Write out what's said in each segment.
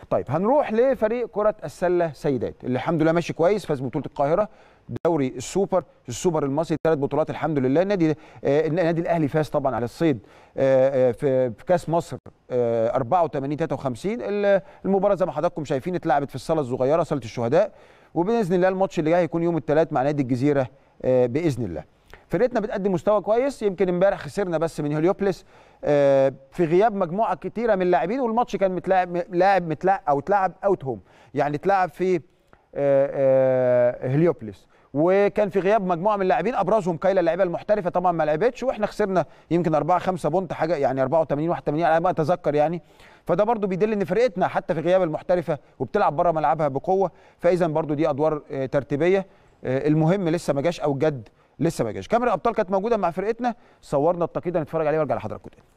طيب هنروح لفريق كره السله سيدات اللي الحمد لله ماشي كويس فاز ببطوله القاهره دوري السوبر السوبر المصري ثلاث بطولات الحمد لله النادي آه النادي الاهلي فاز طبعا على الصيد آه في في كاس مصر آه 84 53 المباراه زي ما حضراتكم شايفين اتلعبت في الصاله الصغيره صاله الشهداء وباذن الله الماتش اللي جاي هيكون يوم الثلاث مع نادي الجزيره آه باذن الله فرقتنا بتقدم مستوى كويس يمكن امبارح خسرنا بس من هليوبلس آه في غياب مجموعه كتيره من اللاعبين والماتش كان متلاعب لاعب متلاعب او اتلعب اوت هوم يعني اتلعب في آه آه هليوبلس وكان في غياب مجموعه من اللاعبين ابرزهم كايلا اللاعيبه المحترفه طبعا ما لعبتش واحنا خسرنا يمكن 4 5 بونت حاجه يعني 84 81 على ما اتذكر يعني فده برضو بيدل ان فرقتنا حتى في غياب المحترفه وبتلعب بره ملعبها بقوه فاذا برضو دي ادوار ترتيبيه المهم لسه ما جاش او الجد لسه ما جاش كاميرا الابطال كانت موجوده مع فرقتنا صورنا التقييد هنتفرج عليه وارجع لحضراتكم تاني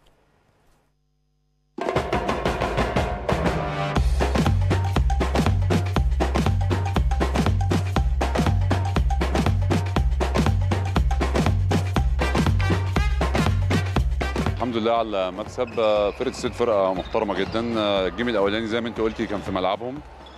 الحمد لله على مكسب فرقه السيد فرقه محترمه جدا الجيم الاولاني زي ما انت قلتي كان في ملعبهم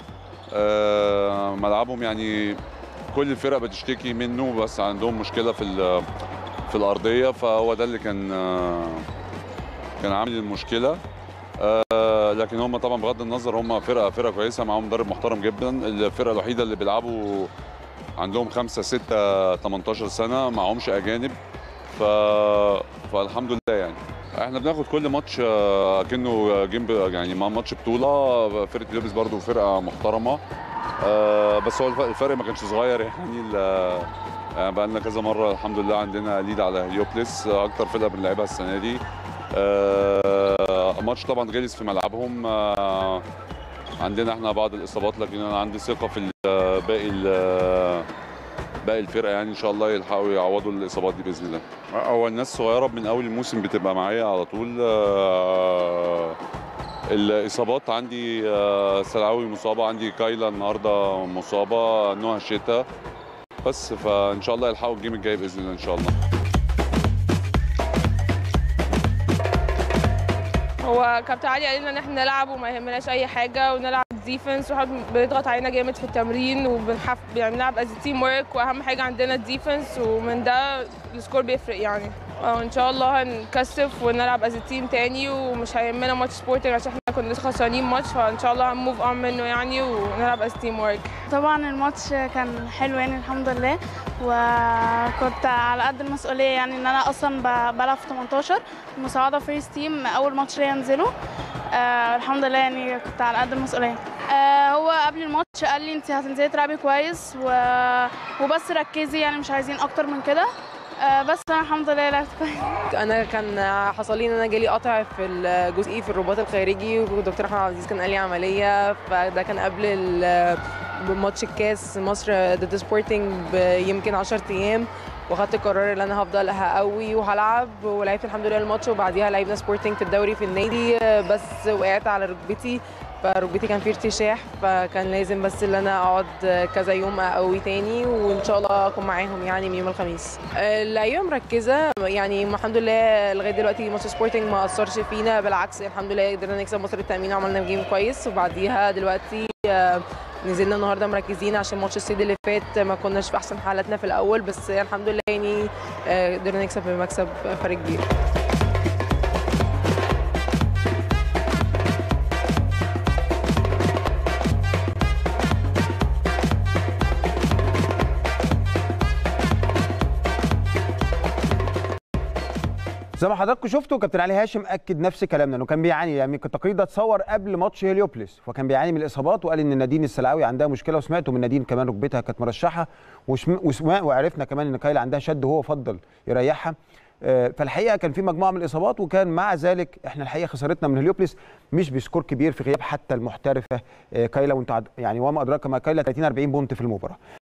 ملعبهم يعني كل الفرق بتشتكي منه بس عندهم مشكله في في الارضيه فهو ده اللي كان كان عامل المشكله لكن هم طبعا بغض النظر هم فرقه فرقه كويسه معاهم مدرب محترم جدا الفرقه الوحيده اللي بيلعبوا عندهم خمسة ستة 18 سنة معهمش أجانب ف... فالحمد لله يعني احنا بناخد كل ماتش كأنه جيم يعني مع ماتش بطولة فرقة ليبس برضو فرقة محترمة بس هو الفرق ما كانش صغير يعني يعني بقى لنا كذا مرة الحمد لله عندنا ليد على هليوبلس أكتر فرقة بنلعبها السنة دي ماتش طبعا غلس في ملعبهم عندنا احنا بعض الإصابات لكن أنا عندي ثقة في باقي باقي الفرقه يعني ان شاء الله يلحقوا يعوضوا الاصابات دي باذن الله. هو الناس صغيره من اول الموسم بتبقى معايا على طول الاصابات عندي سلعوي مصابه عندي كايلا النهارده مصابه نوها الشتاء بس فان شاء الله يلحقوا الجيم الجاي باذن الله ان شاء الله. هو كابتن علي قال لنا ان احنا نلعب وما يهمناش اي حاجه ونلعب ديفنس واحنا بيضغط علينا جامد في التمرين وبنحف يعني بنلعب از تيم ورك واهم حاجه عندنا الديفنس ومن ده السكور بيفرق يعني اه ان شاء الله هنكثف ونلعب از تيم تاني ومش هيهمنا ماتش سبورتنج عشان احنا كنا لسه خسرانين ماتش فان شاء الله هنموف اون منه يعني ونلعب از تيم ورك طبعا الماتش كان حلو يعني الحمد لله وكنت على قد المسؤوليه يعني ان انا اصلا بلعب في 18 مساعده فيرست تيم اول ماتش ليا انزله آه الحمد لله يعني كنت على قد المسؤوليه آه هو قبل الماتش قال لي انت هتنزلي تلعبي كويس و... وبس ركزي يعني مش عايزين اكتر من كده آه بس انا الحمد لله لعبت كويس انا كان حصل لي ان انا جالي قطع في الجزئي في الرباط الخارجي والدكتور احمد عبد العزيز كان قال لي عمليه فده كان قبل ماتش الكاس مصر ضد سبورتنج يمكن 10 ايام واخدت القرار ان انا هفضل هقوي وهلعب ولعبت الحمد لله الماتش وبعديها لعبنا سبورتنج في الدوري في النادي بس وقعت على ركبتي فركبتي كان فيه ارتشاح فكان لازم بس ان انا اقعد كذا يوم اقوي تاني وان شاء الله اكون معاهم يعني من يوم الخميس اللعيبه مركزه يعني الحمد لله لغايه دلوقتي ماتش سبورتنج ما اثرش فينا بالعكس الحمد لله قدرنا نكسب مصر التامين وعملنا جيم كويس وبعديها دلوقتي نزلنا النهارده مركزين عشان ماتش الصيد اللي فات ما كناش في احسن حالاتنا في الاول بس الحمد لله يعني قدرنا نكسب بمكسب فرق كبير زي ما حضراتكم شفتوا كابتن علي هاشم اكد نفس كلامنا انه كان بيعاني يعني التقرير ده اتصور قبل ماتش هليوبلس فكان بيعاني من الاصابات وقال ان نادين السلعوي عندها مشكله وسمعتوا من نادين كمان ركبتها كانت مرشحه وسمع وعرفنا كمان ان كايلا عندها شد وهو فضل يريحها فالحقيقه كان في مجموعه من الاصابات وكان مع ذلك احنا الحقيقه خسارتنا من هليوبلس مش بسكور كبير في غياب حتى المحترفه كايلا وانت يعني وما ادراك ما كايلا 30 40 بونت في المباراه